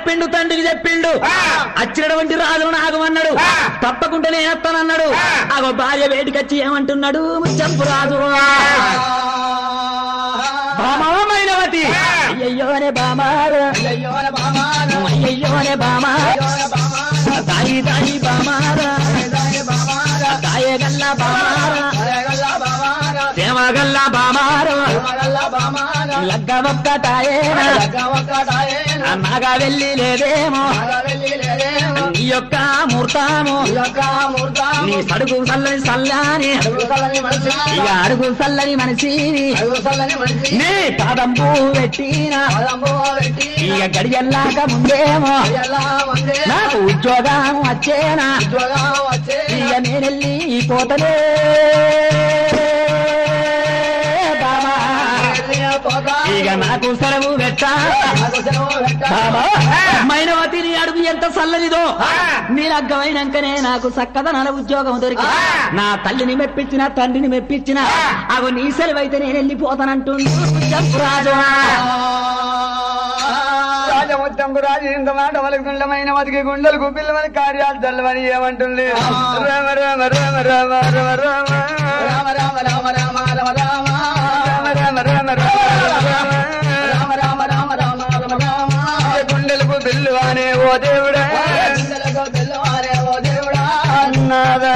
చెప్పిండు తండ్రికి చెప్పిండు వచ్చినటువంటి రాజు నాగమన్నాడు తప్పకుండా నేను వస్తానన్నాడు అగో భార్య వేడికొచ్చి ఏమంటున్నాడు ముచ్చంపు రాజు భామైనవతి అయ్యయ్యోనే బామారు అయ్యయ్యోనే బామారు తాయి తాయి బామారా తాయగల్లా బామారా దేవగల్లా బామారు లగ్గ ఒక్క తాయేనా నాగా వెళ్ళి లేదేమో నీ యొక్క మూర్తాము నీ సడుగు సల్లని సల్లాని ఇక అడుగు సల్లని మనిషి నీ పాదంపు పెట్టిన ఇక గడియల్లాక ముందేమో నాకు ఉద్యోగం వచ్చేనా ఇక నేనెళ్ళి పోతనే బామా ఇక నాకు సెలవు పెట్టా బాబా మైనవతిని అడుగు ఎంత చల్లనిదో మీరు అగ్గమైనాకనే నాకు చక్కదనాల ఉద్యోగం దొరికి నా తల్లిని మెప్పించిన తండ్రిని మెప్పించిన అవి నీ సెలవైతే నేను వెళ్ళిపోతానంటుంది రాజు రాజముత్తంకు రాజు ఇంత మాట వాళ్ళకి గుండమైన మతికి గుండెలకు పిల్లమని కార్యాలు చల్లవని ఏమంటుంది రామ రామ రామ రామ రామ రామ రామ రామ రామ రామ గుండెలకు బిల్లు అనే ఓ దేవుడా నాదా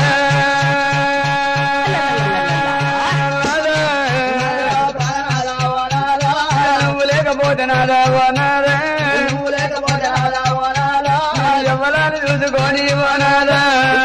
నువ్వు లేకపోతే నాదా ఓ నాదా ఎవరాని చూసుకొని ఓ నాదా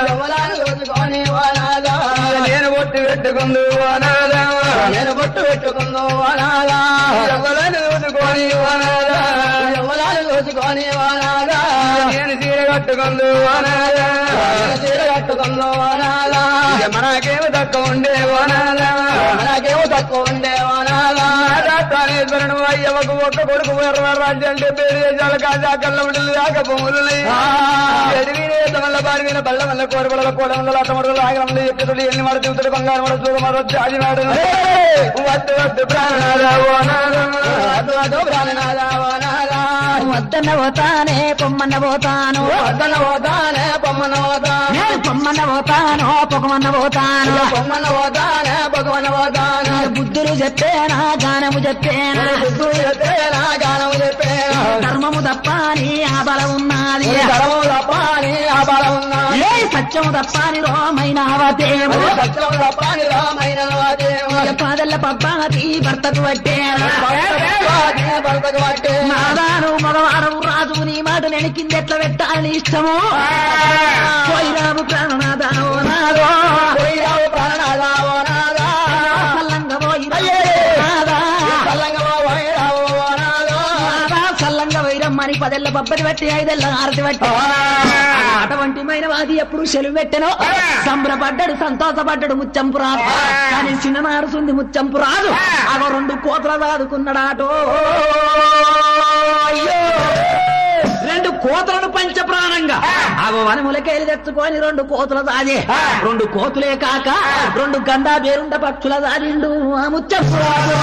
నేను బొట్టు పెట్టుకుందు ఓ నాదా నేను బొట్టు పెట్టుకుందో వానాలా ఎవరాని చూసుకొని ఓ నాదా ఎవరాలు రోజుకొని వానాలా నేను చీర కట్టుకుందు ఓ నాదా చీర కట్టుకుందో వానాలా మనకేమి తక్కువ ఉండే ఓ నాదా మనకేమో తక్కువ ఉండే వానాలా రాజేశ్వరుడు అయ్యవకు ఒక్క కొడుకు ఎర్ర రాజ్యం అంటే పేరు చేసాలు కాజా కళ్ళ ఉండి దాకా భూములు వల్ల బారి మీద బల్ల వల్ల కోరబల కోడల అతమడులు ఆగరంలో ఎప్పుడు ఎన్ని మడ చూతుడు బంగారు మడ చూడ మడ చాజినాడు వద్దు వద్దు ప్రాణనాథ ఓ నాథ. అదో అదో ప్రాణనాలా వానాలా వద్దన్న పోతానే పొమ్మన్న పోతాను వద్దన్న పోతానే పొమ్మన్న పోతాను నేను పొమ్మన్న పోతాను పొగమన్న పోతాను పొమ్మన్న పోతానే పొగమన్న పోతాను బుద్ధులు చెప్పేనా గానము చెప్పేనా బుద్ధులు చెప్పేనా గానము చెప్పేనా ధర్మము తప్పని ఆ బలం ఉన్నది ధర్మము తప్పని ఆ బలం ఉన్నది ఏ సత్యము తప్పని రోమైన అవదేవు సత్యము తప్పని రోమైన అవదేవు పాదల్ల పబ్బాది భర్తకు పట్టేనా భర్తకు పట్టే నాదాను మగవాడు రాజు నీ మాట నేను కింద ఎట్లా పెట్టాలని ఇష్టము పోయిరాము ప్రాణనాదానో నాదో పోయిరావు ప్రాణనాదావో నాదా సల్లంగా పోయిరావు నాదా సల్లంగా పోయిరావు నాదా నాదా సల్లంగా పోయిరమ్మని పదెళ్ళ బబ్బది బట్టి ఐదెళ్ళ ఆరతి బట్టి అటువంటి వాది ఎప్పుడు సెలవు పెట్టెనో సంబరపడ్డాడు సంతోషపడ్డాడు ముచ్చంపు రాదు కానీ చిన్ననాడు సుంది ముచ్చంపు రాదు అగో రెండు కోతలు దాదుకున్నాడాటో అయ్యో రెండు కోతలను పంచ ప్రాణంగా అగో వనములకెళ్ళి తెచ్చుకొని రెండు కోతుల దాదే రెండు కోతులే కాక రెండు గండా పేరుండ పక్షుల దాడిండు ఆ ముచ్చంపు రాదు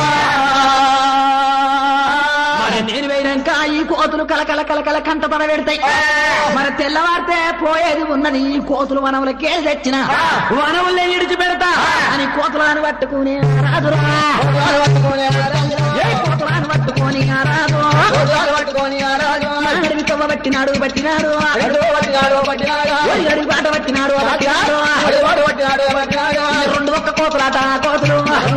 మరి నేను వేయడాక ఈ కోతులు కలకల కలకల కంట పడ పెడతాయి మరి తెల్లవారితే పోయేది ఉన్నది ఈ కోతులు వనములకే తెచ్చిన వనములే విడిచి పెడతా అని కోతులను పట్టుకుని రాజురా ఏ కోతులను పట్టుకొని ఆ రాజు పట్టుకొని అడవి తవ్వ పట్టినాడు పట్టినాడు అడవి పాట పట్టినాడు పట్టినాడు రెండు ఒక్క కోతులాట కోతులు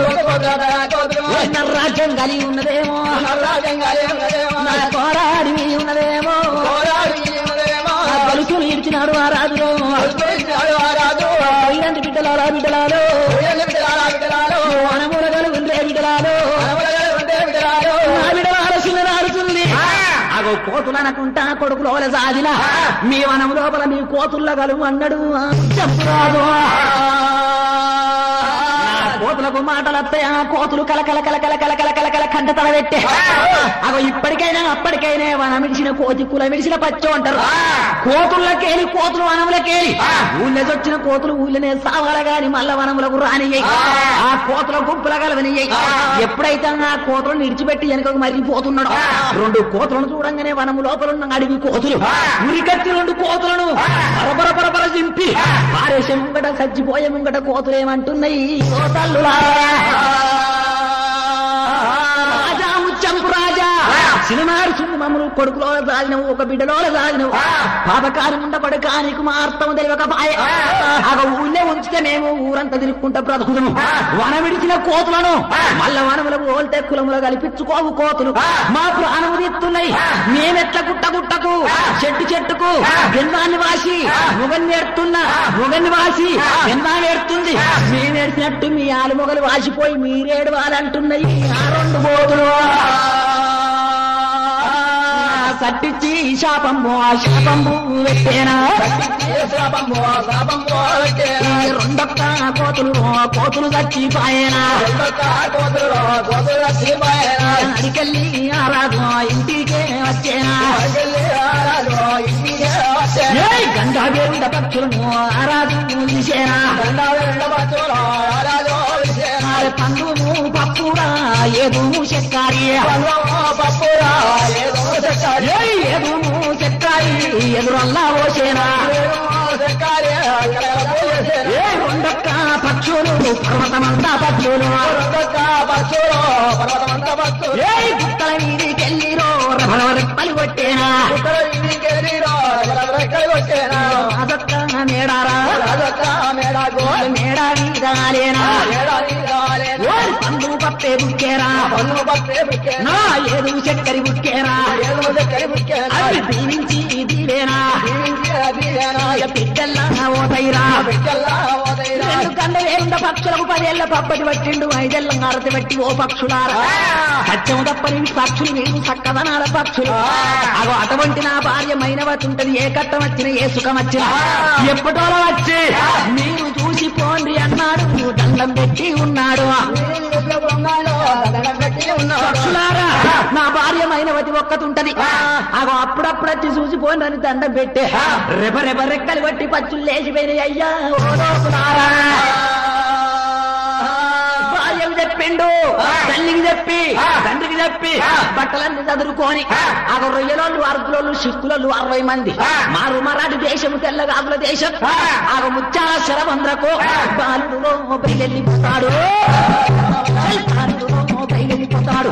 రాజ్యం కలిగి ఉన్నదేమో నా కోరాడి ఉన్నదేమో ఆ పలుకులు ఇడిచినాడు ఆ రాజులో ఇలాంటి బిడ్డలాలో బిడ్డలాలో వనమూల కలుగుండే బిడ్డలాలో నా బిడ్డలాలో చిన్నదాడుతుంది అగో కోతులు అనుకుంటా కొడుకులో సాధిన మీ వనం లోపల మీ కోతుల్ల కలుగు అన్నాడు ఆ చెప్పురాదు నా కోతులకు మాటలు వస్తాయి ఆ కోతులు కలకల కలకల కలకల కలకల కంట తల పెట్టే అగో ఇప్పటికైనా అప్పటికైనా వనం విడిచిన కోతి కుల విడిచిన పచ్చో అంటారు కోతులకేలి కోతులు వనములకేలి ఊళ్ళో వచ్చిన కోతులు ఊళ్ళోనే సావాల గాని మల్ల వనములకు రానియ్యాయి ఆ కోతుల గుంపుల కలవనియ్యాయి ఎప్పుడైతే ఆ కోతులను విడిచిపెట్టి వెనుకకు మరిగిపోతున్నాడు రెండు కోతులను చూడంగానే వనము లోపల ఉన్న అడవి కోతులు ఉరికత్తి రెండు కోతులను పరపర పరపర చింపి పారేసే ముంగట చచ్చిపోయే ముంగట కోతులు ఏమంటున్నాయి ఓ తల్లులారా రాజా ముచ్చంపు రాజా సినిమారు సింహములు కొడుకులో సాగినవు ఒక బిడ్డలో సాగినవు పాపకారం ఉండబడు కానికి మార్తము తెలియక పాయ ఆగ ఊళ్ళే ఉంచితే మేము ఊరంతా తిరుక్కుంటా బ్రతుకుదుము వన విడిచిన కోతులను మల్ల వనములకు ఓల్తే కులములు కల్పించుకోవు కోతులు మా ప్రాణము తీస్తున్నాయి మేమెట్ల గుట్ట గుట్టకు చెట్టు చెట్టుకు గెందాన్ని వాసి మొగన్ని నేర్తున్నా మొగన్ని వాసి గెందాన్ని ఏడుతుంది మేము ఏడ్చినట్టు మీ ఆలు మొగలు వాసిపోయి మీరేడు వాళ్ళంటున్నాయి ఆ రెండు కోతులు సట్టిచ్చి శాపంబు ఆ శాపంబు పెట్టేనా ఈ రెండొక్క కోతులు కోతులు చచ్చిపోయేనా అడికెళ్ళి ఆ రాజు ఇంటికే వచ్చేనా ఏయ్ గంగా వేరుండ పక్షులను ఆ రాజు చూసేనా మరి పండుము పప్పురా ఏదుము చెక్కారి ఏయ్ ఏదుము చెక్కారి ఎదురల్లా ఓసేనా ఏ రెండొక్క పక్షులు పర్వతమంతా పక్షులు ఏ గుట్టల మీదికెళ్ళిరో రభరవరెప్పలు కొట్టేనా అదొక్క మేడారా మేడా వీరాలేనా ఏ పండు పప్పే బుక్కేరా నా ఏదు చక్కరి బుక్కేరా అవి దీవించి దీవేనా ఇక బిడ్డల్లా ఓతైరా రెండు గంట వేరుండ పక్షులకు పదేళ్ల పప్పటి పట్టిండు ఐదేళ్ల హారతి పట్టి ఓ పక్షులారా సత్యం తప్పని పక్షులు మీరు చక్కదనాల పక్షులు అగో అటువంటి నా భార్య మైనవతి ఉంటది ఏ కట్టం వచ్చిన ఏ సుఖం వచ్చిన ఎప్పటోలో వచ్చి మీరు చూసి పోండి అన్నాడు దండం పెట్టి ఉన్నాడు పక్షులారా నా భార్య మైనవతి ఒక్కతుంటది అగో అప్పుడప్పుడు వచ్చి చూసిపోండి అని దండం పెట్టే రెప రెప రెక్కలు కొట్టి పచ్చులు లేచిపోయినాయి అయ్యా ఓ లోకులారా. భార్యకు చెప్పిండు తల్లికి చెప్పి తండ్రికి చెప్పి బట్టలన్నీ చదువుకొని ఆ రొయ్యలోళ్ళు అరకులోళ్ళు శిస్తులోళ్ళు అరవై మంది మారు మరాఠీ దేశం తెల్లగాకుల దేశం ఆ ముత్యాల శరబంద్రకు బాలుడులో బయలుపోతాడు బాలుడులో బయలుపోతాడు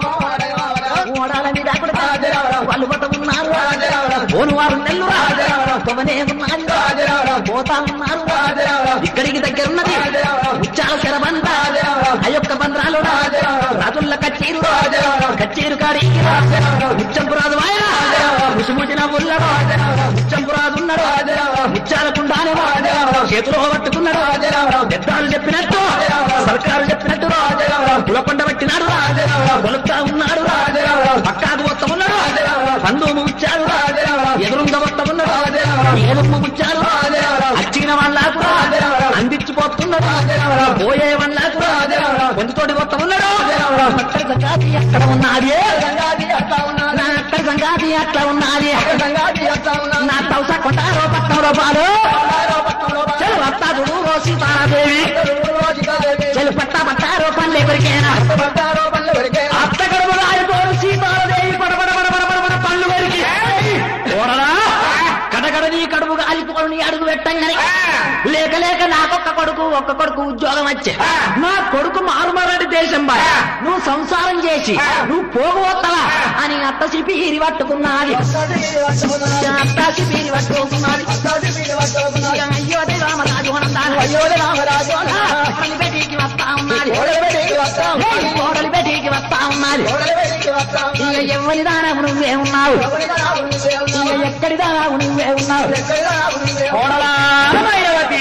ఓడాల మీద అక్కడ వాళ్ళు పట్ట ఉన్నారు పోను వారు నెల్లు తొమనే ఉన్నారు పోతా ఉన్నారు ఇక్కడికి దగ్గర ఉన్నది ముత్యాల శరబంద ఆ యొక్క బంధ్రాలు రాజుల్ల కచ్చేరు కచ్చేరు కాడి ముచ్చంపు రాజు ఆయన ముసిముసిన ఉల్లడు ముచ్చంపు రాజు ఉన్నాడు ముత్యాల కుండానే చేతిలో పట్టుకున్నాడు పెద్దాలు చెప్పినట్టు సర్కారు చెప్పినట్టు కులకొండ పట్టినాడు కొలుపుతా ఉన్నాడు పక్కాకు వస్తా ఉన్నాడు పండు ముచ్చాడు ఎదురుంగ వస్తా ఉన్నాడు ఏదుమ్మ ముచ్చాడు అచ్చిన వాళ్ళకు అందించిపోతున్నాడు పోయే వాళ్ళకు పొందుతోటి వస్తా ఉన్నాడు అక్కడ సంగాతి అక్కడ ఉన్నది నా అక్కడ సంగాతి అట్లా ఉన్నది నా తౌస కొంటారో పట్నం రూపాయలు చెలు వస్తాదుడు ఓ సీతారాదేవి చెలు పట్టా పట్టారో పనులు ఎవరికైనా అత్త గడుపు రాయతోడు సీతారాదేవి పడబడ పడబడ పడబడ పళ్ళు వరికి ఓడరా కడగడ నీ కడుపు కాలిపోను నీ అడుగు పెట్టంగానే లేక లేక నాకొక్క కొడుకు ఒక్క కొడుకు ఉద్యోగం వచ్చే నా కొడుకు మారుమరడి దేశం బాయ్ నువ్వు సంసారం చేసి నువ్వు పోగొత్తవా అని అత్త సిపిరి పట్టుకున్నది అత్త సిపిరి పట్టుకున్నది అయ్యో రామరాజు అనందాను కోడలి బెటికి వస్తా ఉన్నది ఏయ్, కోడలి బెటికి వస్తా ఉన్నది ఇక ఎవరి దానము నువ్వే ఉన్నావు ఇక ఎక్కడి దానము నువ్వే ఉన్నావు కోడలా మైనవతి.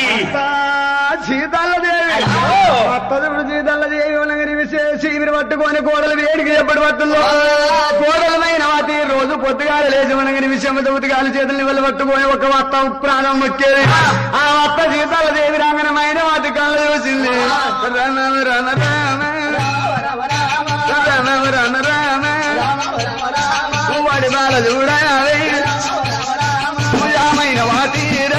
సీతాలదేవి అత్తదుడు సీతాలదేవి ఉనగని విశేషి ఇవి పట్టుకొని కోడలు వేడికి ఎప్పటి పట్టుల్లో కోడలమైన వాటి రోజు పొద్దుగాలు లేచి ఉనగని విషయం ఉతిగాలి చేతుల్ని వెళ్ళి పట్టుకొని ఒక వత్త ప్రాణం మొక్కేది ఆ వత్త సీతాలదేవి రాంగనమైన వాటి కళ్ళు చూసింది రణ రణ రామ రణ రణ రామ వలవాల చూడాలి పూజామైన వాతీర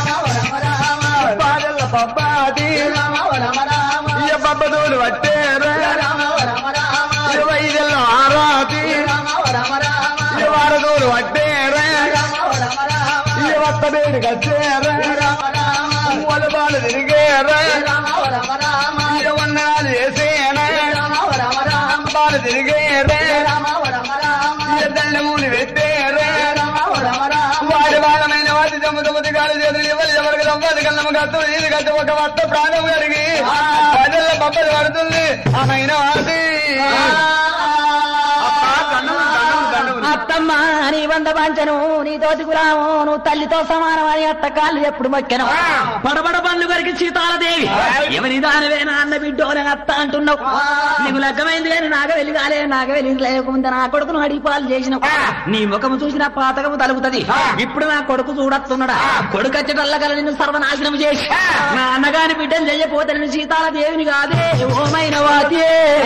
పాదల పబ్బాది ఇయ పబ్బదోడు పట్టేరా ఇయ వైద్యుల ఆరాతి ఇయ వారదోడు పట్టేరా ఇయ వత్తబేడు కట్టేరా వలవాలు తిరిగేరా ఇయ వన్నాలు చేసేనా బాలు తిరిగేరా ఇయ దండమూని పెట్టేరా వాడి వాళ్ళమైన వాటి దమ్ము దమ్ముది కాలు చేతులు ఇవ్వాలి ఎవరికి దమ్మాది కన్నమ్మ కత్తు ఇది కట్టు ఒక వత్త ప్రాణం కడిగి ప్రజల బొబ్బలు పడుతుంది ఆమెన వాటి అత్తమ్మ నీ వంద పంచను నీ తోటి గులాము నువ్వు తల్లితో సమానం అని అత్త కాళ్ళు ఎప్పుడు మొక్కెను పడబడ పనులు కొరికి సీతాలదేవి ఎవరి దానివేనా అన్న బిడ్డోనే అత్త అంటున్నావు నీకు లగ్గమైంది కానీ నాగ వెళ్ళి కాలే నాగ వెళ్ళి లేకుండా నా కొడుకును అడిపాలు చేసినావు నీ ముఖము చూసిన పాతకము తలుపుతది ఇప్పుడు నా కొడుకు చూడొస్తున్నాడా కొడుకు వచ్చేటల్లగల నిన్ను సర్వనాశనం చేసి నా అన్నగాని బిడ్డను చెయ్యపోతే నేను సీతాలదేవిని కాదే ఓమైన వాతే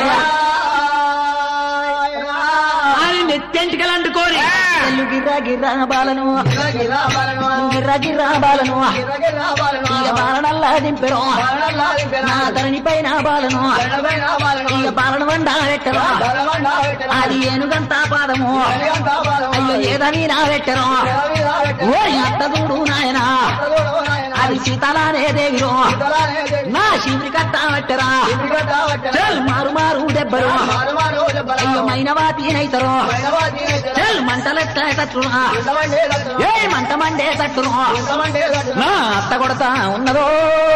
అని నెత్తెంటికలు అంటుకోని ఎల్లు గిర్రా గిర్రా బాలను గిర్రా గిర్రా బాలను ఇక బాలనల్లా దింపెరు నా తరణి పైన బాలను ఇక బాలన వండ పెట్టరు అది ఏనుగంతా పాదము అయ్యో ఏదని నా పెట్టరు ఓ అత్త చూడు నాయన అది సీతలానే దేవిరు నా శివుని కట్ట పెట్టరా చల్ మారు మారు దెబ్బరు అయ్యో మైనవాతి నైతరు చల్ మంటలెట్టేటట్లు ఏ మంట మండేటట్లు నా అత్త కొడతా ఉన్నదో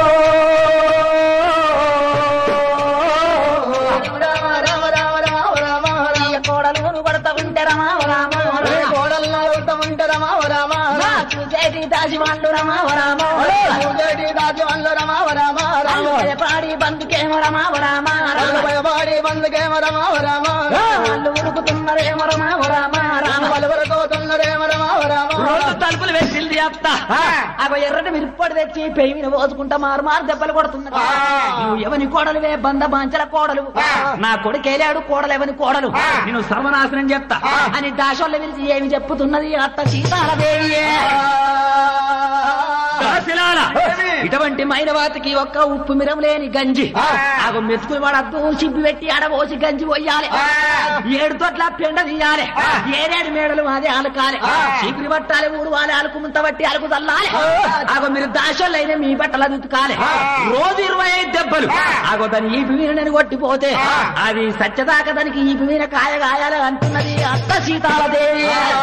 ఈ కోడలు కొడతా ఉంటే రమా రామ నా చూసేటి దాసి వాళ్ళు రమా రామ పాడి బందుకేమో రమా రామ వాళ్ళు ఉరుకుతున్నారేమో రమా రామ రెండు తలుపులు వేసింది అత్త అవ ఎర్రటి మిరుప్పొడి తెచ్చి పెయి మీద పోసుకుంటా మారు మారు దెబ్బలు కొడుతున్నది నువ్వు ఎవని కోడలువే బంద బాంచల కోడలు నా కొడుకేలాడు కోడలు ఎవని కోడలు నేను సర్వనాశనం చెప్తా అని దాసోళ్ళ విరిచి ఏమి చెప్పుతున్నది అత్త సీతాలదేవియే దాసిలాల, ఇటువంటి మైనవాతికి ఒక్క ఉప్పు మిరం లేని గంజి ఆగో మెతుకులు పడద్దు చిబ్బి పెట్టి ఆడబోసి గంజి పోయాలి ఏడు తోట్ల పెండ తీయాలి ఏడేడు మేడలు మాది అలకాలి చీపురి పట్టాలి ఊరు వాలి అలుకు ముంత బట్టి అలుకు చల్లాలి ఆగో మీరు దాసోళ్ళైన మీ బట్టలు ఉతకాలి రోజు ఇరవై ఐదు దెబ్బలు ఆగో దాని ఈపి మీద నేను కొట్టిపోతే అది సత్యదాకా దానికి ఈపి మీద కాయ కాయాలి అంటున్నది అత్త సీతాలదేవి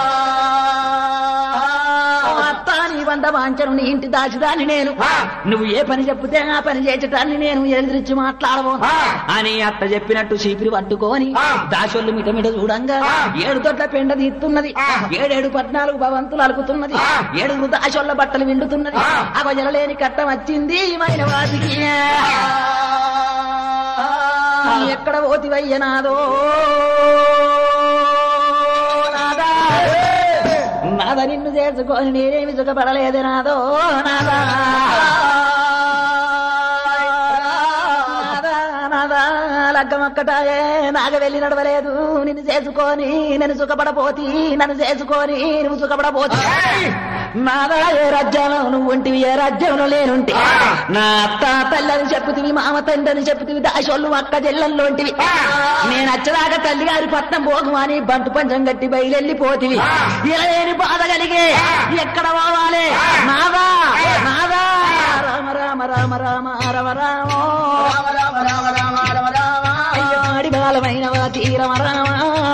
అత్త నీ వంద వాంచను నీ ఇంటి దాచిదాన్ని నేను నువ్వు ఏ పని చెప్తే ఆ పని చేసేటాన్ని నేను ఎదిరించి మాట్లాడవు అని అత్త చెప్పినట్టు చీపిరి పట్టుకొని దాసోళ్ళు మిట మిట చూడంగా ఏడు తొట్ల పెండ తీస్తున్నది ఏడేడు పద్నాలుగు భవంతులు అలుకుతున్నది ఏడుగురు దాసోళ్ళ బట్టలు విండుతున్నది ఆ గొజలలేని కట్టం వచ్చింది మైన వాటికి నీ ఎక్కడ పోతివయ్యనాదో నాదా నాద నిన్ను చేసుకొని నేనేమి సుఖపడలేదు నాదో నాదా నాదా, నాదా, లగ్గమొక్కటాయే నాగ వెళ్ళి నడవలేదు నిన్ను చేసుకొని నన్ను సుఖపడపోతి నన్ను చేసుకొని నువ్వు సుఖపడపోతి నాదా ఏ రాజ్యంలో నువ్వు ఉంటివి ఏ రాజ్యంలో లేనుంటి నా అత్త తల్లని చెప్పుతివి మామ తండ్రి అని చెప్పుతివి దాసోళ్ళు అక్క చెల్లెల్లో ఉంటివి నేను వచ్చేదాకా తల్లి గారి పట్నం పోగు అని బంటు పంచం కట్టి బయలుపోతివి ఇలా లేని బాధ కలిగే ఎక్కడ పోవాలి నాదా నాదా రామ రామ రామ రామ రామ రామ అయ్యో ఆడి బాలమైన వాటి రమ రామ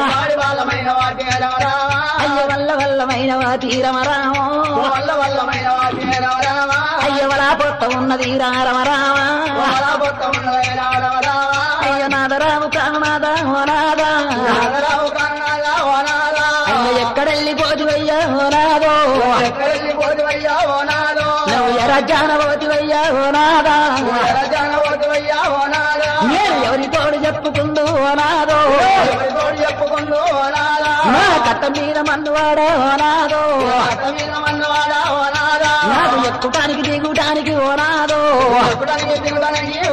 అయ్యో వల్ల వల్లమైన వాటి రమ రామ అయ్యో వలా పొట్ట ఉన్నది రామ రామ అయ్యో నాదరాము కానాద ఓ నాదా అయ్యో ఎక్కడెళ్ళిపోతువయ్యా ఓ నాదో నువ్వు ఎరజాన పోతివయ్యా ఓ నాదా నేను ఎవరి తోడు చెప్పుకుందు ఓ నాదో చెప్పుకుంటూ నా కట్ట మీద మన్నువాడా ఓ నాదో నాకు ఎక్కుటానికి దిగుటానికి ఓ నాదో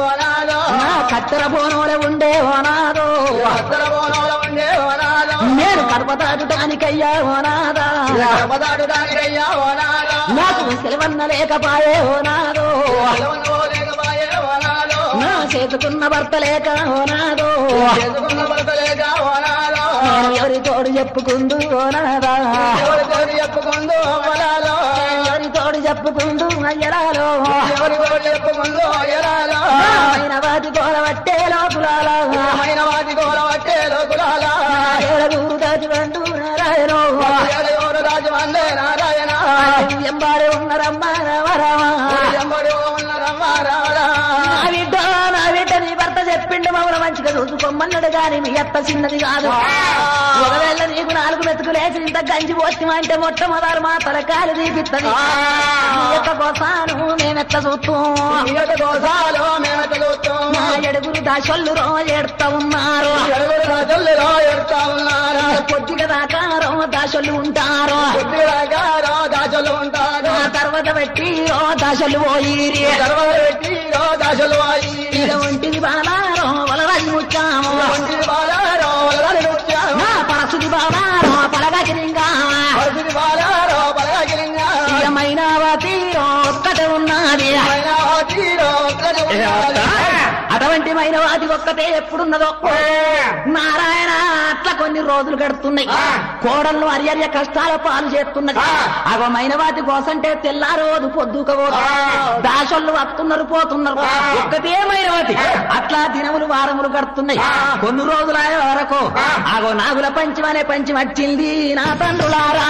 నా కత్తెర పోనోలే ఉండే ఓ నాదో నేను నేను కడప దాటుటానికయ్యా ఓ నాదా గర్భదాటు దానికయ్యా ఓనాలో నాకు సెలవన్న లేకపాయే ఓ నాదో సెలవును లేకపాయే ఓనాలో నా చేతుకున్న భర్త లేక ఓ నాదో చేసుకున్న భర్త లేక ఓనాలో నేను ఎవరి తోడు చెప్పుకుందు ఓ నాదా ఎవరి తోడు చెప్పుకుందు ఓనాలో ఎవరి తోడు చెప్పుకుందు అయ్యరాలో ఎవరి తోడు చెప్పుకుందు ఎలాలో ఆయన వాటి గోల పట్టే లోపులాలా మైన వాటి గోల పట్టే లోకులాల ఏడుగురు దాటి వెండు నారాయణో ఎవరు రాజు వందే నారాయణ ఎంబాడే ఉన్నరమ్మ రామరామా ఎంబడి ఉన్న రమ్మ రామరా నా బిడ్డ నా బిడ్డ నీ భర్త చెప్పిండు మమ్మల్ని మంచిగా చూసుకోమన్నాడు గాని మీ అత్త చిన్నది కాదు ఒకవేళ నీకు నాలుగు మెతుకు లేచి ఇంత గంజి పోస్తాం అంటే మొట్టమొదలు మా తలకాలు తీపిత్తది నీ యొక్క కోసాను మేమెత్త చూస్తాం ఇయట దోషాలు మేము తెలుస్తాం నా ఎడుగురు దాసొల్లు రో ఎడతా ఉన్నారు ఎరుగురు రాజుల్లో ఎడతా ఉన్నారు కొద్దిగా దాకారో దాసొల్లు ఉంటారు బుద్ధిగారో దాసులు ఉంటారు ఆ తర్వాత పెట్టి ఓ దాసొల్లు పోయిరి గర్వాలు పెట్టి రో దాసులు అయి ఇక ఒంటిది బాలారో వలరాజు ముచ్చాము ఒంటి బాలారో వలరాని నృత్యం నా పరసుది బాలారో పలగకిరింగా పరిస్థితి బాలారో బలగిలింగా ఇక మైనావతి ఒక్కటే ఉన్నది తీరో ఒక్కడు ఉన్నాడు. అటువంటి మైనవాది ఒక్కటే ఎప్పుడున్నదో నారాయణ అట్లా కొన్ని రోజులు గడుతున్నాయి కోడళ్ళు అరియర్య కష్టాల పాలు చేస్తున్నది అగో మైనవాది కోసంటే తెల్లారోజు పొద్దుకపోదు దాసోళ్ళు వస్తున్నారు పోతున్నారు ఒక్కటే మైనవాది అట్లా దినములు వారములు గడుతున్నాయి కొన్ని రోజులాయ వరకు అగో నాగుల పంచం అనే పంచం వచ్చింది నా తండ్రులారా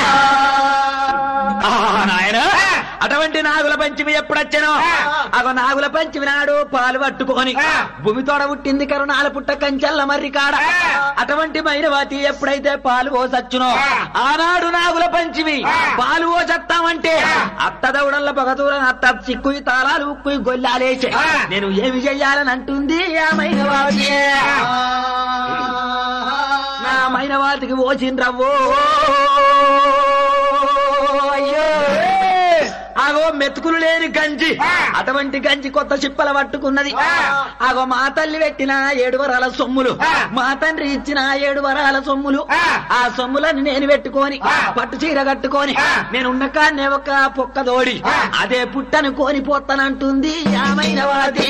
నాయన అటువంటి నాగుల పంచమి ఎప్పుడొచ్చానో అగో నాగుల పంచమి నాడు పాలు పట్టుకొని భూమి తోడ పుట్టింది కరుణాల పుట్ట కంచెల్ల మర్రి కాడ అటువంటి మైనవాతి ఎప్పుడైతే పాలు పోసచ్చునో ఆనాడు నాగుల పంచమి పాలు పోసత్తామంటే అత్త దౌడల్ల పగదూర అత్త చిక్కుయి తాళాలు ఉక్కుయి గొల్లాలేసి నేను ఏమి చెయ్యాలని అంటుంది ఆ మైనవాతి నా మైనవాతికి ఓచిండ్రవ్వో అయ్యో ఆగో మెతుకులు లేని గంజి అటువంటి గంజి కొత్త చిప్పల పట్టుకున్నది ఆగో మా తల్లి పెట్టిన ఏడు వరాల సొమ్ములు మా తండ్రి ఇచ్చిన ఏడు వరాల సొమ్ములు ఆ సొమ్ములని నేను పెట్టుకొని పట్టు చీర కట్టుకొని నేను ఉన్న కాన్నే ఒక పొక్క దోడి అదే పుట్టను కోని పోతానంటుంది యామైన వాదే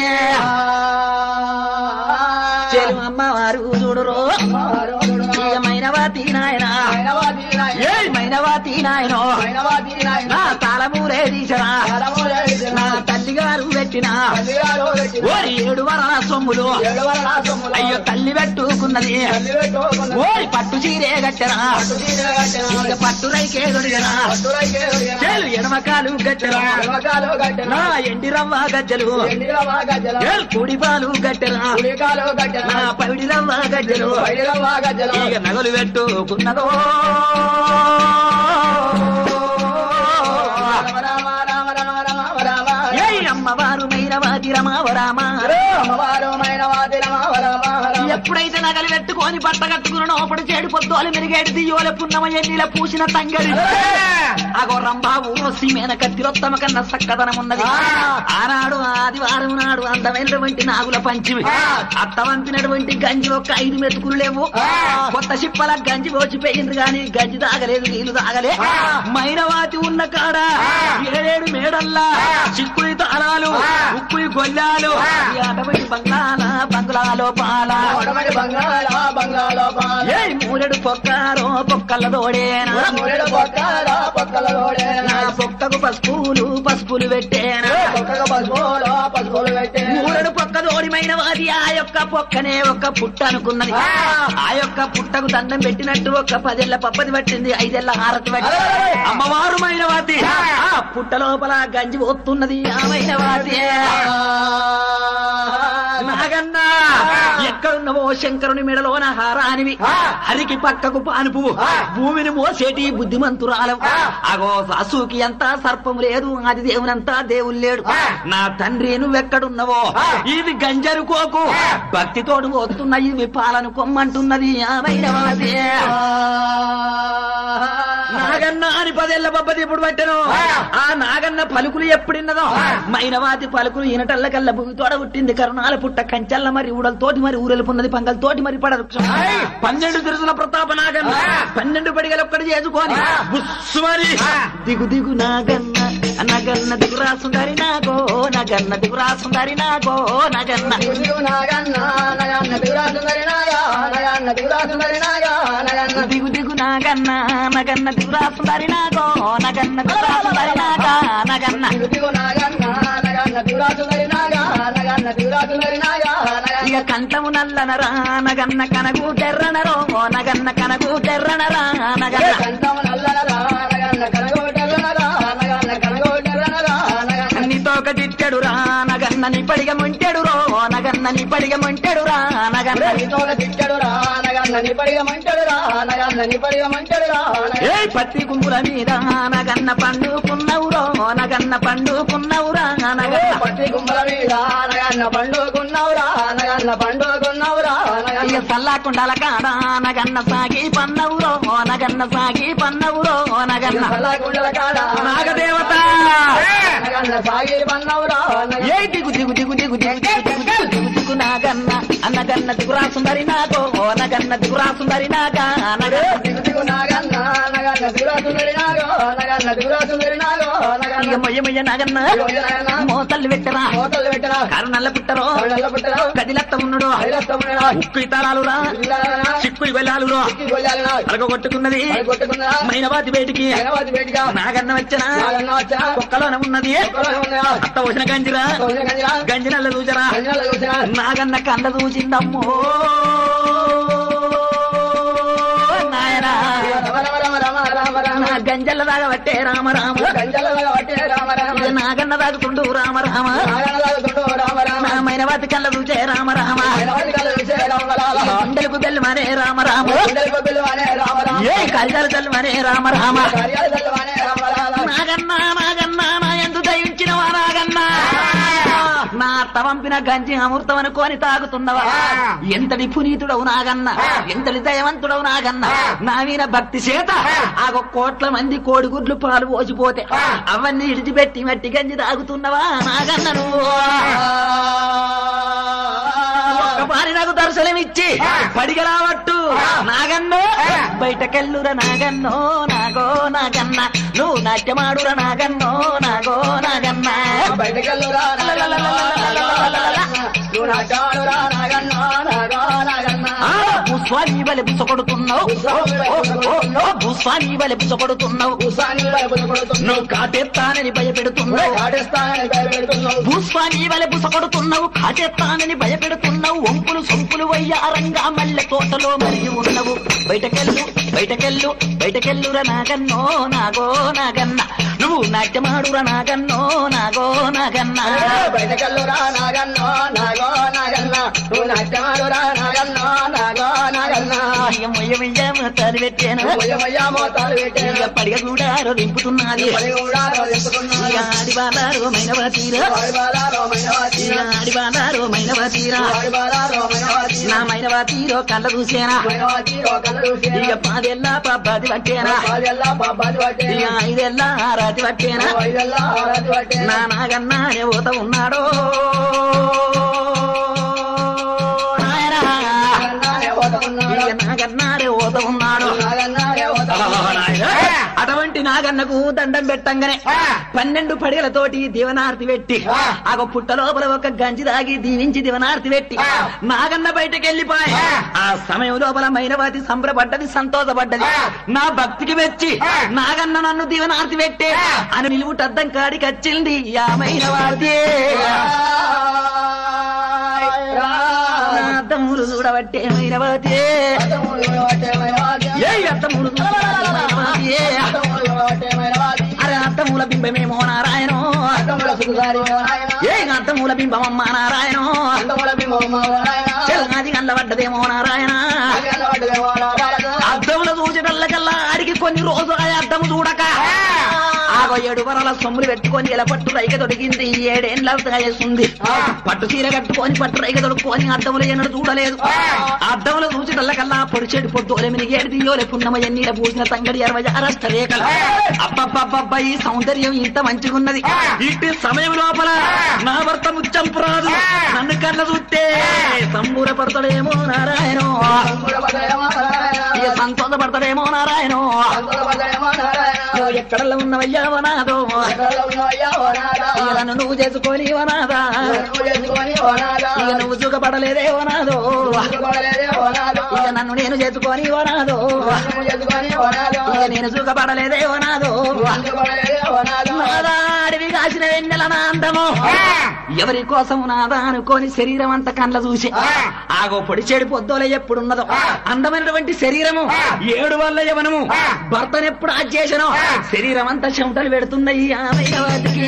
చెలు అమ్మవారు చూడురో మైనవాతి నాయన ఏ మైనవాతి నాయనో నా తాళమూరే తీసరా నా తల్లిగారు పెట్టిన ఓరి ఏడు వరాల సొమ్ములు అయ్యో తల్లి పెట్టుకున్నది ఓరి పట్టు చీరే కట్టెరా ఇక పట్టు రైకే దొరికరా చేలు ఎడమకాలు గట్టెరా నా ఎండి రవ్వ గజ్జలు ఏలు కూడి పాలు గట్టెరా నా పవిడి రవ్వ గజ్జలు ఇక నగలు పెట్టుకున్నదో ఏ అమ్మవారు మైరవాది రమావ రామ ఎప్పుడైతే నగలు పెట్టుకొని బట్ట కట్టుకున్నానో అప్పుడు చేడు పొద్దులు మెరుగేడు దియ్యోల పున్నమ ఎన్నిల పూసిన తంగడి అగో రంబాబు సీమేన కత్తిరొత్తమ కన్న సక్కదనం ఉన్నది ఆనాడు ఆదివారం నాడు అందమైనటువంటి నాగుల పంచిమి అత్త వంపినటువంటి గంజి ఒక్క ఐదు మెతుకులు లేవు కొత్త చిప్పల గంజి పోచిపోయింది గాని గంజి తాగలేదు నీళ్లు తాగలే మైనవాతి ఉన్న కాడ ఏడేడు మేడల్లా చిక్కుయి తాళాలు ఉక్కుయి గొల్లాలు ఈ అటువంటి బంగాళ బంగ్లాలో పాల బంగాళ బంగాళ ఏ మూలెడు పొక్కారో పొక్కల దోడేనా పక్కల నా పొక్కకు పసుపులు పసుపులు పెట్టేనా పసుపులు పెట్టే మూలడు పొక్క దోడిమైన వాది ఆ యొక్క పొక్కనే ఒక పుట్ట అనుకున్నది ఆ యొక్క పుట్టకు దండం పెట్టినట్టు ఒక పదేళ్ల పప్పది పట్టింది ఐదేళ్ల హారతి పట్టింది అమ్మవారు మైనవాది ఆ పుట్ట లోపల గంజి పోతున్నది ఆ మైనవాది నాగన్నా ఎక్కడున్నవో శంకరుని మెడలోన హారానివి హరికి పక్కకు పానుపు భూమిని మోసేటి బుద్ధిమంతురాలం అగో సాసుకి ఎంత సర్పం లేదు అది దేవునంతా దేవుడు లేడు నా తండ్రి నువ్వెక్కడున్నవో ఇది గంజరుకోకు భక్తితోడు పోతున్న ఇవి పాలను కొమ్మంటున్నది ఆమెనవాదే నాగన్న నాగన్న అని పదేళ్ల బొబ్బది ఇప్పుడు పట్టెను ఆ నాగన్న పలుకులు ఎప్పుడిన్నదో మైనవాతి పలుకులు ఈనటల్ల కల్ల భూమి తోడ పుట్టింది కరుణాల పుట్ట కంచల్ల మరి ఊడలతోటి మరి ఊరెలుపున్నది పంగలతోటి మరి పడరు పన్నెండు తిరుసుల ప్రతాప నాగన్న పన్నెండు పడిగలు ఒక్కటి చేసుకొని బుస్సుమని దిగు దిగు నాగన్న నగన్న దిగురా సుందరి నాగో నగన్న దిగురా సుందరి నాగో నగన్న దిగు నాగన్న నగన్న దిగురా సుందరి నాగా నగన్న దిగురా సుందరి నాగా నగన్న దిగు దిగు నాగన్న నగన్న దిగురా సుందరి నాగో నగన్న దిగురా సుందరి నాగా నగన్న దిగు దిగు నాగన్న నగన్న దిగురా సుందరి నాగా నగన్న దిగురా సుందరి నాగా నగన్న ఇక కంఠము నల్లనరా నగన్న కనగు తెర్రనరో నగన్న కనగు తెర్రనరా నగన్న కంఠము నల్లనరా నగన్న కనగోటెర్రనరా నగన్న కనగోటెర్రనరా నగన్న నీతో ఒక తిట్టెడు రా నగన్న నీ పడిగ ముంటెడు రో నగన్న నీ పడిగ ముంటెడు రా నగన్న నీతోల తిట్టడు రా నగన్న నిపడిగ మంటడు రా నగన్న నిపడిగ మంటడు రా ఏ పత్తి కుంపుల మీద నగన్న పండుకున్నవురో నగన్న పండుకున్నవురా నగన్న పట్టి గుమ్మల మీద నగన్న పండుకున్నావురా నగన్న పండుకున్నావురా ఇక నగన్న సల్లాకుండల కాడ నగన్న సాగి పన్నవురో నగన్న సాగి పన్నవురో నగన్న సల్లగుండల కాడ నాగదేవత నగన్న సాగి పన్నవురా ఏ దిగు దిగు దిగు దిగు దిగు దిగు దిగు దిగు దిగు దిగు నాగన్న అన్నగన్న దిగురా సుందరి నాగో నగన్న దిగురా సుందరి నాగా నగన్న దిగు దిగు నాగన్న నగన్న దిగురా సుందరి నాగో నగన్న దిగురా సుందరి నాగో ఇక నగన్న మొయ్య మొయ్య నగన్న మోతల్లి పెట్టరా మోతలు పెట్టరా కారు నల్ల పుట్టరో నల్ల పుట్టరా కదిలత్త ఉన్నాడు ఐలస్తమురా ఉక్కు ఇతరాలు రా చిక్కు వెళ్ళాలు రా గొల్లాలనా అలగ కొట్టుకున్నది కొట్టుకున్నా మైనవాతి బయటికి హైదరాబాద్ బయటిగా నాగన్న వచ్చిన నాగన్న వచ్చా కుక్కలోన ఉన్నది కుక్కలోనే ఉన్నాయా? అత్త వచ్చిన గంజిరా కొంచెం గంజిరా? గంజి నల్ల చూచరా గంజిరాలు చూసినా? నాగన్న కండ చూచిందమ్మో నాయనా రమ రమ రమ రమ రమ రమ. నా గంజల్ల దాగబట్టే రామ రామ గంజాలలో పట్టే రామ రామ. ఇక నాగన్న దాగుతుండు రామ రామ నాగనలాగా తుండు రామ రామ. నా మైనవాతి కళ్ళ చూచే రామ రామ హైదరాబాద్ కాదు చూసే రామ రామ. గుండెలకు బెల్లమనే రామ రామ గుండెల కొబ్బిలు అనే రామ రామ. ఏ కళ్యాణ తల్లుమనే రామ రామ కార్యాలు తల్లు అనే రామ రామ. నాగన్న నాగన్న నా ఎందు దయించినవా నాగన్న నా అత్త పంపిన గంజి అమృతం అనుకోని తాగుతున్నవా ఎంతటి పునీతుడవు నాగన్న ఎంతటి దయవంతుడవు నాగన్న నా మీద భక్తి చేత ఆ కోట్ల మంది కోడిగుడ్లు పాలు పోసిపోతే అవన్నీ ఇడిచిపెట్టి మట్టి గంజి తాగుతున్నవా నాగన్న నువ్వు ఒక్క పారి నాకు దర్శనం ఇచ్చి పడిగరావట్టు నాగన్నో బయటకెళ్ళుర నాగన్నో నాగో నాగన్న నువ్వు నాట్యమాడుర నాగన్నో నాగో నాగన్న బయటకెళ్ళురా నాగన్న, నాగన్న. నువ్వు నాటాడురా నాగన్న, నాగో నాగన్న. ఆ, భూస్వామి బలి బుసకొడుతున్నావు భూస్వామి బలి బుసకొడుతున్నావు ఉసాని వైపు కొడుతున్నావు. నువ్వు కాటెత్తానని భయపెడుతున్నావు కాటేస్తానని భయపెడుతున్నావు. భూస్వామి వలె బుసకొడుతున్నావు కాటెత్తానని భయపెడుతున్నావు వంపులు సొంపులు వయ్యారంగా మల్లె తోటలో మరిగి ఉన్నవు బయటకెళ్ళు బయటకెళ్ళు బయటకెళ్ళుర నాగన్నో నాగో నాగన్న నువ్వు నాట్యమాడుర నాగన్నో నాగో నాగన్న బయటకెళ్ళురా నాగన్నో, నాగో నాగన్న. నువ్వు నాట్యమాడురా నాగన్నో, నాగో నాగన్న. తల్లి పెట్టాను ఉయ్యమయ్య మోతాలు పెట్టే. ఇక పడిగ కూడా దింపుతున్నది పడి కూడా రోజెత్తుకున్నాడు. ఇక ఆడిబాలారు మైనవతీరా వాడిబాలా రోమయ్యవాతి. ఇక ఆడిబాలారు మైనవతీరా వాడిబాలా రోమయ్యవాతి. నా మైనవతీరో కళ్ళ చూసేనా మైనవాతి రోకలు చూసి. ఇక పాదెల్లా పబ్బది పట్టేనా పాదెల్లా పాపాది పట్టే. ఇక ఐదెల్లా రాతి పట్టేనా ఐదెల్లా ఆరాతి పట్టే. నా నాగన్నా ఊత ఉన్నాడో నాయనా. నాగన్నానే పోతున్నాడు. ఇక నాగన్నారే ఊత ఉన్నాడు నాగన్నానే పోతున్నాడు. అటువంటి నాగన్నకు దండం పెట్టంగానే పన్నెండు పడిగలతోటి దీవనార్తి పెట్టి ఆ పుట్ట లోపల ఒక గంజి దాగి దీవించి దీవనార్తి పెట్టి నాగన్న బయటకు వెళ్ళిపోయి ఆ సమయం లోపల మైనవతి సంబరపడ్డది సంతోషపడ్డది నా భక్తికి మెచ్చి నాగన్న నన్ను దీవనార్తి పెట్టే అని నిలువుటద్దం కాడికి వచ్చింది ఆ మైనవాతి నా అద్దములు చూడబట్టే మైనవతి ఏ అద్దములు చూడబట్టే మైనవతి. అరే అర్థమూల బింబమేమో నారాయణో ఏ అర్థమూల బింబమమ్మ నారాయణో చెల్లాది కళ్ళబడ్డదేమో నారాయణ అద్దముల చూసేటల్లకల్లా ఆడికి కొన్ని రోజులు ఆ అద్దము చూడక ఆ ఆగో ఏడు వరాల సొమ్ములు పెట్టుకొని ఇలా పట్టు రైక తొడిగింది ఏడేండ్ల వయసుంది పట్టు చీర కట్టుకొని పట్టు రైక తొడుక్కొని అద్దములు ఎన్నడు చూడలేదు అద్దములు చూసిటల్లకల్లా పొడిచేడు పొద్దు ఒలమిని ఏడు దియోలే పున్నమ ఎన్నీల పూసిన తంగడి అరవై అరష్ట రేఖలు అబ్బబ్బబ్బబ్బ ఈ సౌందర్యం ఇంత మంచిగున్నది ఇట్టి సమయం లోపల నా భర్త ముచ్చంపురాదు నన్ను కన్న చూస్తే సంబూరపడతాడేమో నారాయణో ఇక సంతోషపడతాడేమో నారాయణో నువ్వు ఎక్కడల్లో ఉన్నవయ్యా వనాదో ఇక నన్ను నువ్వు చేసుకొని వనాదా ఇక నువ్వు సుఖపడలేదే వనాదో ఇక నన్ను నేను చేసుకొని వనాదో ఇక నేను సుఖపడలేదే వనాదో నాదా అడవి కాసిన వెన్నెల నా అందము ఎవరి కోసం నాదా అనుకోని శరీరం అంత కండ్ల చూసి ఆగో పొడి చెడు పొద్దులే ఎప్పుడున్నదో అందమైనటువంటి శరీరము ఏడు వల్ల యవనము భర్తనెప్పుడు ఆచేసను శరీరం అంతా చెమటలు పెడుతున్నాయి ఆమె వాటికి.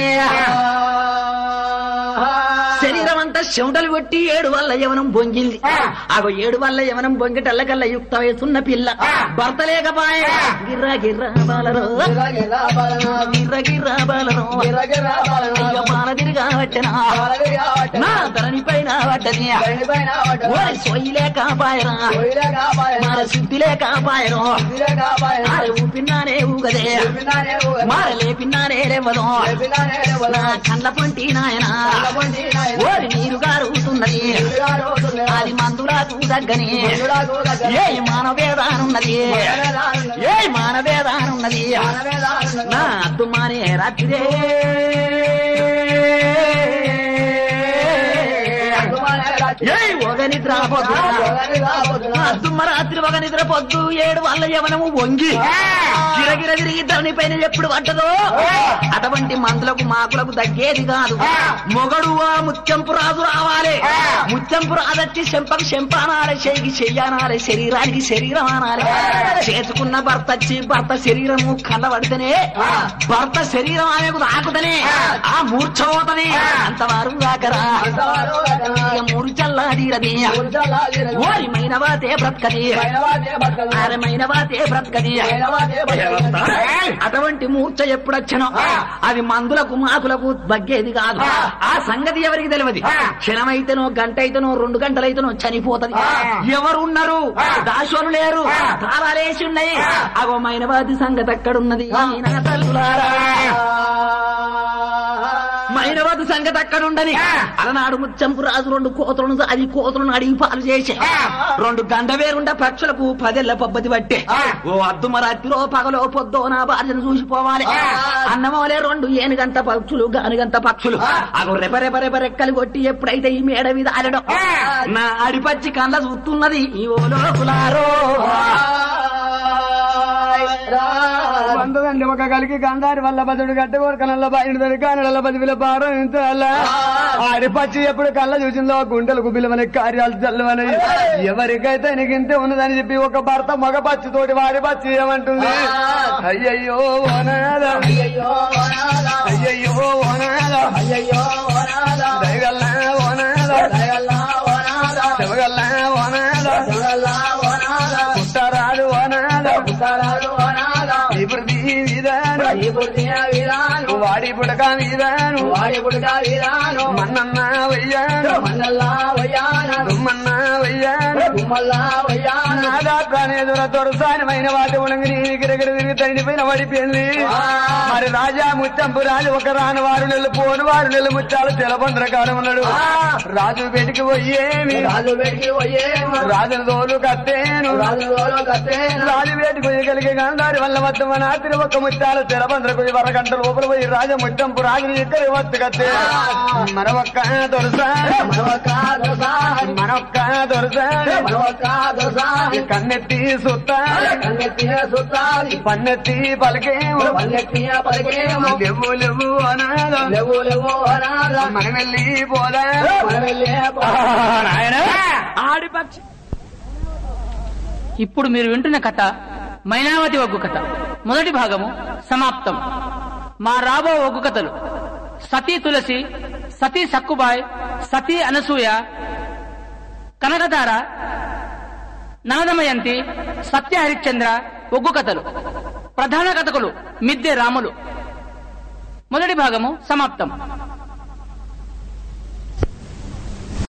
శరీరం అంతా చెమటలు కొట్టి ఏడు వల్ల యవనం బొంగింది ఆగో ఏడు వల్ల యవనం బొంగిటల్లకల్ల యుక్త వయసున్న పిల్ల భర్త లేకపాయ గిర్రా గిర్రా బాలరో గిర్ర గిర్రా బాలరో ఇక బాల తిరిగా పట్టెనా నా ధరణి పైన పడ్డది ఓరి సొయ్యి లేక పాయరా మార శుద్ధి లేక పాయరం మార ఊపిన్నానే ఊగదే మార లేపిన్నానే లేవదు నా కళ్ళ పొంటి నాయనా ఓరి నీరు గారుతున్నది అది మందులా దగ్గని ఏ మానవేదానున్నది ఏ మానవేదానున్నది నా అద్దుమానే రాత్రిరే ఏ ఒక నిద్ర అద్దుమ్మ రాత్రి ఒక నిద్ర పొద్దు ఏడు వాళ్ళ యవనము వంగి గిరగిర తిరిగి ధరణి పైన ఎప్పుడు పడ్డదో అటువంటి మందులకు మాకులకు తగ్గేది కాదు మొగడు ఆ ముత్యంపు రాజు రావాలి ముత్యంపు రాదచ్చి చెంపకు చెంప అనాలి చెయ్యికి చెయ్యనాలి శరీరానికి శరీరం అనాలి చేసుకున్న భర్త వచ్చి భర్త శరీరము కళ్ళబడితేనే భర్త శరీరం ఆమెకు తాకుతనే ఆ మూర్ఛపోతనే అంతవారు దాకరా ఇక మూర్చల్లాడిరది ఓరి మైనవాతే బ్రతకది ఆరే మైనవాతే బ్రతకది అటువంటి మూర్ఛ ఎప్పుడొచ్చనో అది మందులకు మాకులకు తగ్గేది కాదు ఆ సంగతి ఎవరికి తెలియదు క్షణమైతేనో గంట అయితేనో రెండు గంటలైతేనో చనిపోతది ఎవరున్నారు దాసోలు లేరు తాళాలేసి ఉన్నాయి అగో మైనవాది సంగతి అక్కడున్నది నా తల్లులారా మైనవతి సంగతి అక్కడ ఉండని అలనాడు ముచ్చంపు రాజు రెండు కోతలను అది కోతలను అడిగి పాలు చేసి రెండు గంట వేరుండ పక్షులకు పదెల్ల పబ్బతి పట్టే ఓ అద్దుమ రాత్రిలో పగలో పొద్దో నా భార్యను చూసిపోవాలి అన్నమోలే రెండు ఏనుగంత పక్షులు గానుగంత పక్షులు అవి రెప రెప రెప రెక్కలు కొట్టి ఎప్పుడైతే ఈ మేడ మీద ఆడడం నా అడిపచ్చి కళ్ళ చూస్తున్నది ఈ ఓ లోకులారో వందదండి ఒక కలికి గంధారి వల్ల బదుడు గట్టగోరు కనల్ల బయట దొరికానల పదివిల పారం ఇంత ఆడి పచ్చి ఎప్పుడు కళ్ళ చూసిందో గుండెలు గుబిలమని కార్యాలు చల్లవని ఎవరికైతే నీకింతే ఉన్నదని చెప్పి ఒక భర్త మగ పచ్చి తోటి వాడి పచ్చి ఏమంటుంది అయ్యయ్యో ఓనాదా అయ్యయ్యో ఓనాదా దయగల్లా ఓనాదా శివగల్లా ఓనాదా పుట్టరాడు ఓనాదా ఇపుడు విధానం వాడి పుడక విధానం మన్నన్న వయ్యాను దుమ్మన్న వయ్యాను నాదా ప్రాణేదుర తొరసానమైన వాటి ఉలంగి గిరగిర తిరిగి తండిపోయిన పడిపోయింది మరి రాజా ముత్తంపు రాజు ఒక రాను వారు నెలలు పోను వారు నెలలు ముత్తాలు తెలబంద్ర కాలం ఉన్నాడు రాజు బయటికి పోయేమి రాజుల తోలు కత్తేను రాజు వేటి కొయ్యగలిగే గాంధారి వల్ల వద్ద నాతిని ఒక ముత్యాల తెరబంద్ర కొయ్యి వరగంట లోపల పోయి రాజ ముత్తంపు రాజుని ఇక్కడి వత్తు కత్తే మనొక్క దొరసాడు మనొక్క దొరసాడు కన్నెత్తి సుత్తాడు పన్నెత్తి పలికేము లేవు లేవు అనాథ మనం వెళ్ళి పోదా ఆడిపక్షి ఇప్పుడు మీరు వింటున్న కథ మైనావతి ఒగ్గు కథ మొదటి భాగము సమాప్తం మా రాబో ఒగ్గు కథలు సతీ తులసి సతీ సక్కుబాయ్ సతీ అనసూయ కనకధార నవదమయంతి సత్య హరిశ్చంద్ర ఒగ్గు కథలు ప్రధాన కథకులు మిద్దె రాములు మొదటి భాగము సమాప్తం